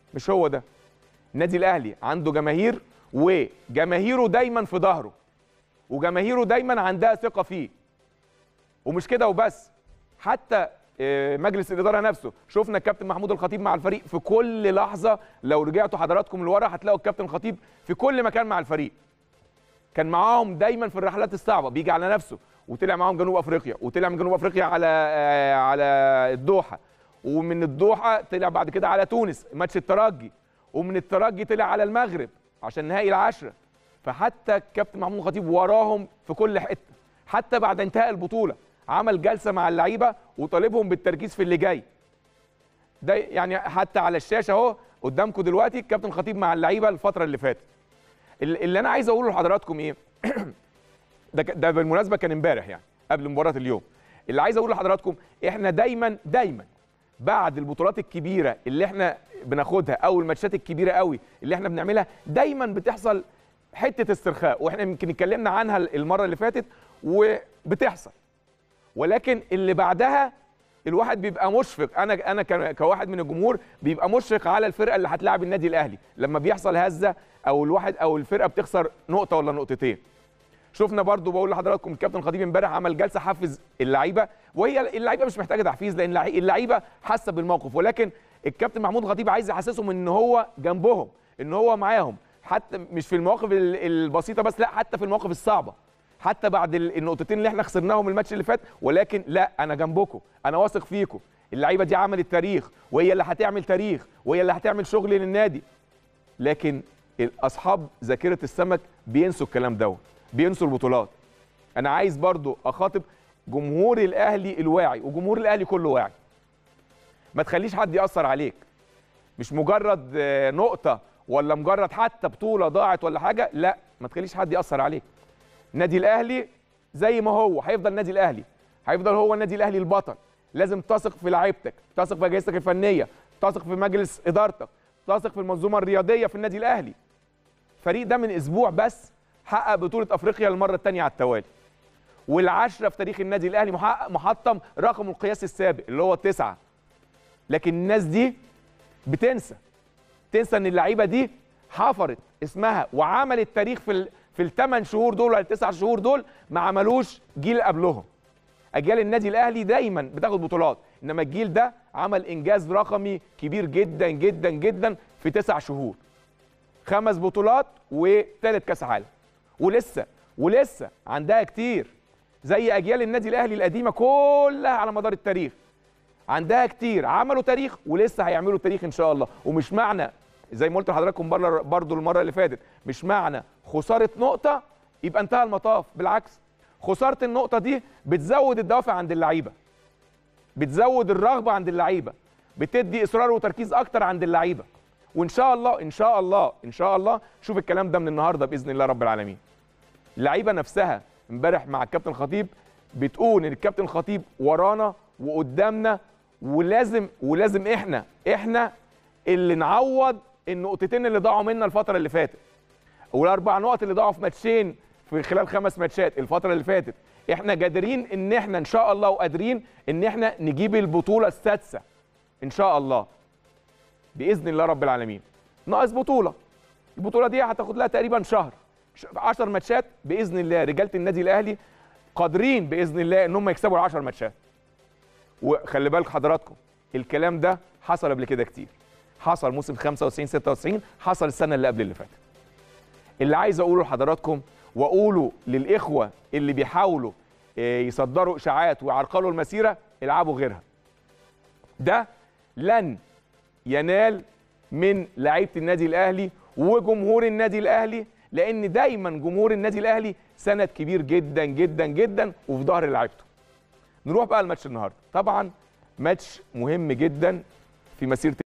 مش هو ده النادي الاهلي عنده جماهير وجماهيره دايما في ظهره وجماهيره دايما عندها ثقه فيه ومش كده وبس حتى آه، مجلس الاداره نفسه شفنا الكابتن محمود الخطيب مع الفريق في كل لحظه لو رجعتوا حضراتكم لورا هتلاقوا الكابتن الخطيب في كل مكان مع الفريق كان معاهم دايما في الرحلات الصعبه بيجي على نفسه وطلع معاهم جنوب افريقيا وطلع من جنوب افريقيا على آه، على الدوحه ومن الدوحه طلع بعد كده على تونس ماتش الترجي ومن الترجي طلع على المغرب عشان نهائي العشره فحتى الكابتن محمود الخطيب وراهم في كل حته حتى بعد انتهاء البطوله عمل جلسه مع اللعيبه وطالبهم بالتركيز في اللي جاي ده يعني حتى على الشاشه اهو قدامكم دلوقتي الكابتن الخطيب مع اللعيبه الفتره اللي فاتت ال- اللي انا عايز اقوله لحضراتكم ايه ده ك- ده بالمناسبه كان امبارح يعني قبل مباراه اليوم اللي عايز اقوله لحضراتكم احنا دايما دايما بعد البطولات الكبيره اللي احنا بناخدها او الماتشات الكبيره قوي اللي احنا بنعملها دايما بتحصل حته استرخاء واحنا يمكن اتكلمنا عنها المره اللي فاتت وبتحصل ولكن اللي بعدها الواحد بيبقى مشفق انا انا ك- كواحد من الجمهور بيبقى مشفق على الفرقه اللي هتلاعب النادي الاهلي لما بيحصل هزه او الواحد او الفرقه بتخسر نقطه ولا نقطتين شفنا برضو بقول لحضراتكم الكابتن خطيب امبارح عمل جلسه حفز اللعيبه وهي اللعيبه مش محتاجه تحفيز لان اللعي- اللعيبه حاسه بالموقف ولكن الكابتن محمود الخطيب عايز يحسسهم ان هو جنبهم ان هو معاهم حتى مش في المواقف ال- البسيطه بس لا حتى في المواقف الصعبه حتى بعد ال- النقطتين اللي احنا خسرناهم الماتش اللي فات ولكن لا انا جنبكم انا واثق فيكم اللعيبه دي عملت تاريخ وهي اللي هتعمل تاريخ وهي اللي هتعمل شغل للنادي لكن اصحاب ذاكره السمك بينسوا الكلام دوت بينسوا البطولات انا عايز برضو اخاطب جمهور الاهلي الواعي وجمهور الاهلي كله واعي ما تخليش حد ياثر عليك مش مجرد آه، نقطه ولا مجرد حتى بطوله ضاعت ولا حاجه لا ما تخليش حد ياثر عليك نادي الاهلي زي ما هو هيفضل نادي الاهلي هيفضل هو النادي الاهلي البطل لازم تثق في لعيبتك تثق في اجهزتك الفنيه تثق في مجلس ادارتك تثق في المنظومه الرياضيه في النادي الاهلي الفريق ده من اسبوع بس حقق بطوله افريقيا المره الثانيه على التوالي والعشره في تاريخ النادي الاهلي محقق محطم رقم القياس السابق اللي هو التسعه لكن الناس دي بتنسى تنسى ان اللعيبه دي حفرت اسمها وعملت تاريخ في ال... في الثمان شهور دول ولا التسع شهور دول ما عملوش جيل قبلهم اجيال النادي الاهلي دايما بتاخد بطولات انما الجيل ده عمل انجاز رقمي كبير جدا جدا جدا في تسع شهور خمس بطولات وثالث كاس عالم ولسه ولسه عندها كتير زي اجيال النادي الاهلي القديمه كلها على مدار التاريخ عندها كتير عملوا تاريخ ولسه هيعملوا تاريخ ان شاء الله ومش معنى زي ما قلت لحضراتكم بره برضو المره اللي فاتت مش معنى خساره نقطه يبقى انتهى المطاف بالعكس خساره النقطه دي بتزود الدوافع عند اللعيبه بتزود الرغبه عند اللعيبه بتدي اصرار وتركيز اكتر عند اللعيبه وان شاء الله ان شاء الله ان شاء الله شوف الكلام ده من النهارده باذن الله رب العالمين اللعيبه نفسها امبارح مع الكابتن خطيب بتقول ان الكابتن خطيب ورانا وقدامنا ولازم ولازم احنا احنا اللي نعوض النقطتين اللي ضاعوا منا الفتره اللي فاتت والاربع نقط اللي ضاعوا في ماتشين في خلال خمس ماتشات الفتره اللي فاتت احنا قادرين ان احنا ان شاء الله وقادرين ان احنا نجيب البطوله السادسه ان شاء الله باذن الله رب العالمين ناقص بطوله البطوله دي هتاخد لها تقريبا شهر 10 ماتشات باذن الله رجاله النادي الاهلي قادرين باذن الله ان هم يكسبوا ال 10 ماتشات وخلي بالك حضراتكم الكلام ده حصل قبل كده كتير حصل موسم 95 96 حصل السنه اللي قبل اللي فاتت اللي عايز اقوله لحضراتكم واقوله للاخوه اللي بيحاولوا آه، يصدروا اشاعات ويعرقلوا المسيره العبوا غيرها ده لن ينال من لعيبه النادي الاهلي وجمهور النادي الاهلي لان دايما جمهور النادي الاهلي سند كبير جدا جدا جدا وفي ظهر لعيبته نروح بقى الماتش النهارده طبعا ماتش مهم جدا في مسيره